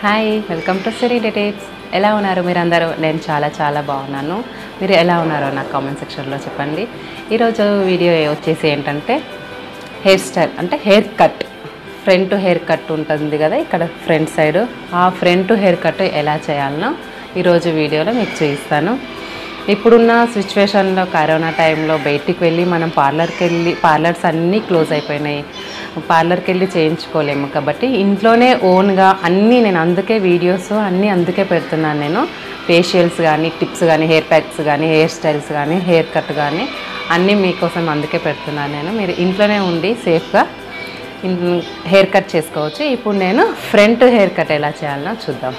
hi welcome to Siri details ఎలా ఉన్నారు మీరు అందరూ నేను చాలా చాలా బాగున్నాను మీరు ఎలా ఉన్నారో నాకు కామెంట్ సెక్షన్లో చెప్పండి ఈరోజు వీడియో వచ్చేసి ఏంటంటే హెయిర్ స్టైల్ అంటే hair cut front hair cut ఉంటుంది కదా ఇక్కడ ఫ్రంట్ సైడ్ ఆ ఫ్రంట్ హెయిర్ కట్ ఎలా చేయాలనో ఈరోజు వీడియోలో మీకు చూపిస్తాను ఇప్పుడున్న సిచ్యువేషన్లో కరోనా టైంలో బయటికి వెళ్ళి మనం పార్లర్కి వెళ్ళి పార్లర్స్ అన్నీ క్లోజ్ అయిపోయినాయి పార్లర్కి వెళ్ళి చేయించుకోలేము కాబట్టి ఇంట్లోనే ఓన్గా అన్నీ నేను అందుకే వీడియోస్ అన్నీ అందుకే పెడుతున్నాను నేను ఫేషియల్స్ కానీ టిప్స్ కానీ హెయిర్ ప్యాక్స్ కానీ హెయిర్ స్టైల్స్ కానీ హెయిర్ కట్ కానీ అన్నీ మీకోసం అందుకే పెడుతున్నాను నేను మీరు ఇంట్లోనే ఉండి సేఫ్గా హెయిర్ కట్ చేసుకోవచ్చు ఇప్పుడు నేను ఫ్రంట్ హెయిర్ కట్ ఎలా చేయాలనో చూద్దాం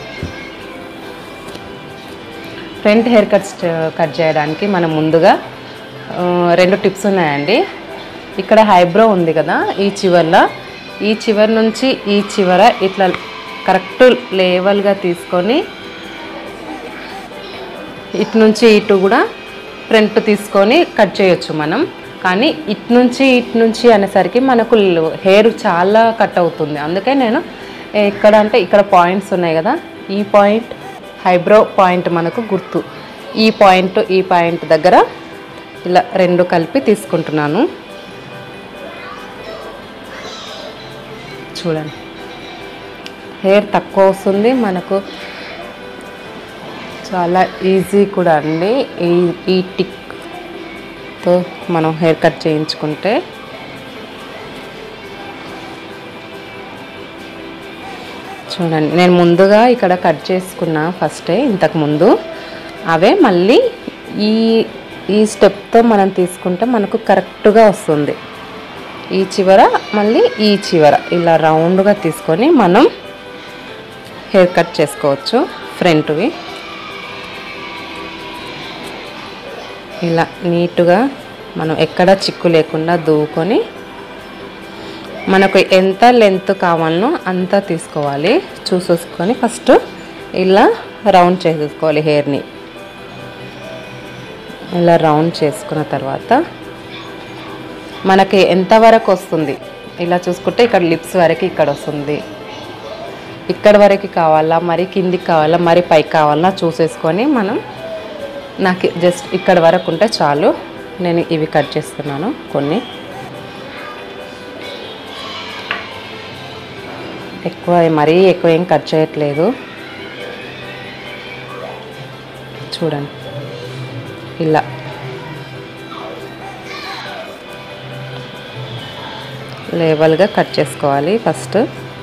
ఫ్రంట్ హెయిర్ కట్ కట్ చేయడానికి మనం ముందుగా ఆ, రెండు టిప్స్ ఉన్నాయండి ఇక్కడ హైబ్రో ఉంది కదా ఈ చివర్లో ఈ చివరి నుంచి ఈ చివర ఇట్లా కరెక్ట్ లేవల్గా తీసుకొని ఇటు నుంచి ఇటు కూడా ఫ్రంట్ తీసుకొని కట్ చేయొచ్చు మనం కానీ ఇటు నుంచి ఇటు నుంచి అనేసరికి మనకు హెయిర్ చాలా కట్ అవుతుంది అందుకే నేను ఇక్కడ అంటే ఇక్కడ పాయింట్స్ ఉన్నాయి కదా ఈ పాయింట్ హైబ్రో పాయింట్ మనకు గుర్తు ఈ పాయింట్ ఈ పాయింట్ దగ్గర ఇలా రెండు కలిపి తీసుకుంటున్నాను చూడండి హెయిర్ తక్కువ వస్తుంది మనకు చాలా ఈజీ కూడా అండి ఈ ఈ టిక్తో మనం హెయిర్ కట్ చేయించుకుంటే చూడండి నేను ముందుగా ఇక్కడ కట్ చేసుకున్న ఫస్టే ఇంతకు ముందు అవే మళ్ళీ ఈ ఈ స్టెప్తో మనం తీసుకుంటే మనకు కరెక్ట్గా వస్తుంది ఈ చివర మళ్ళీ ఈ చివర ఇలా రౌండ్గా తీసుకొని మనం హెయిర్ కట్ చేసుకోవచ్చు ఫ్రంట్వి ఇలా నీట్గా మనం ఎక్కడ చిక్కు లేకుండా దువ్వుకొని మనకు ఎంత లెంత్ కావాలనో అంత తీసుకోవాలి చూసేసుకొని ఫస్ట్ ఇలా రౌండ్ చేసేసుకోవాలి హెయిర్ని ఇలా రౌండ్ చేసుకున్న తర్వాత మనకి ఎంత వరకు వస్తుంది ఇలా చూసుకుంటే ఇక్కడ లిప్స్ వరకు ఇక్కడ వస్తుంది ఇక్కడ వరకు కావాలా మరి కిందికి కావాలా మరి పైకి కావాలా చూసేసుకొని మనం నాకు జస్ట్ ఇక్కడ వరకు ఉంటే చాలు నేను ఇవి కట్ చేస్తున్నాను కొన్ని ఎక్కువ మరీ ఎక్కువ ఏం కట్ చేయట్లేదు చూడండి ఇలా లేవల్గా కట్ చేసుకోవాలి ఫస్ట్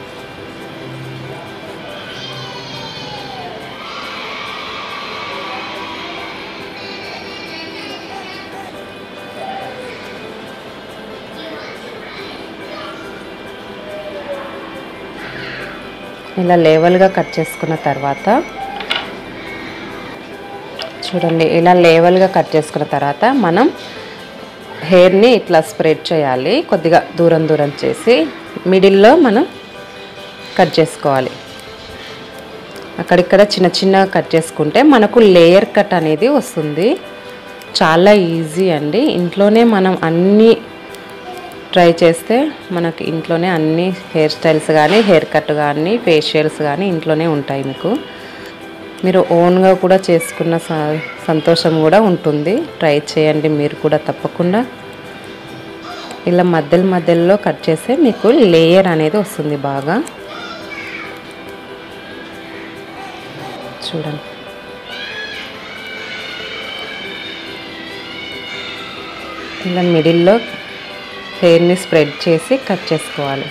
ఇలా లేవల్గా కట్ చేసుకున్న తర్వాత చూడండి ఇలా లేవల్గా కట్ చేసుకున్న తర్వాత మనం హెయిర్ని ఇట్లా స్ప్రెడ్ చేయాలి కొద్దిగా దూరం దూరం చేసి మిడిల్లో మనం కట్ చేసుకోవాలి అక్కడిక్కడ చిన్న చిన్న కట్ చేసుకుంటే మనకు లేయర్ కట్ అనేది వస్తుంది చాలా ఈజీ అండి ఇంట్లోనే మనం అన్నీ ట్రై చేస్తే మనకి ఇంట్లోనే అన్ని హెయిర్ స్టైల్స్ కానీ హెయిర్ కట్ కానీ ఫేషియల్స్ కానీ ఇంట్లోనే ఉంటాయి మీకు మీరు ఓన్గా కూడా చేసుకున్న స- సంతోషం కూడా ఉంటుంది ట్రై చేయండి మీరు కూడా తప్పకుండా ఇలా మధ్యలో మధ్యలో కట్ చేస్తే మీకు లేయర్ అనేది వస్తుంది బాగా చూడండి ఇలా మిడిల్లో హెయిర్ని స్ప్రెడ్ చేసి కట్ చేసుకోవాలి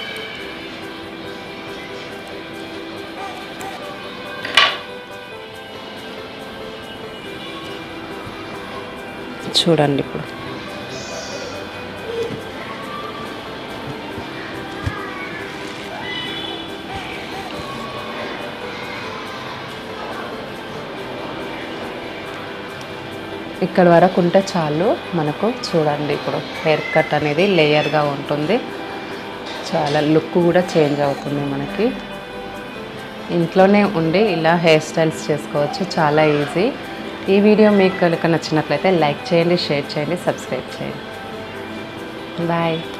చూడండి ఇప్పుడు ఇక్కడ వరకు ఉంటే చాలు మనకు చూడండి ఇప్పుడు హెయిర్ కట్ అనేది లేయర్గా ఉంటుంది చాలా లుక్ కూడా చేంజ్ అవుతుంది మనకి ఇంట్లోనే ఉండి ఇలా హెయిర్ స్టైల్స్ చేసుకోవచ్చు చాలా ఈజీ ఈ వీడియో మీకు కనుక నచ్చినట్లయితే లైక్ చేయండి షేర్ చేయండి సబ్స్క్రైబ్ చేయండి బాయ్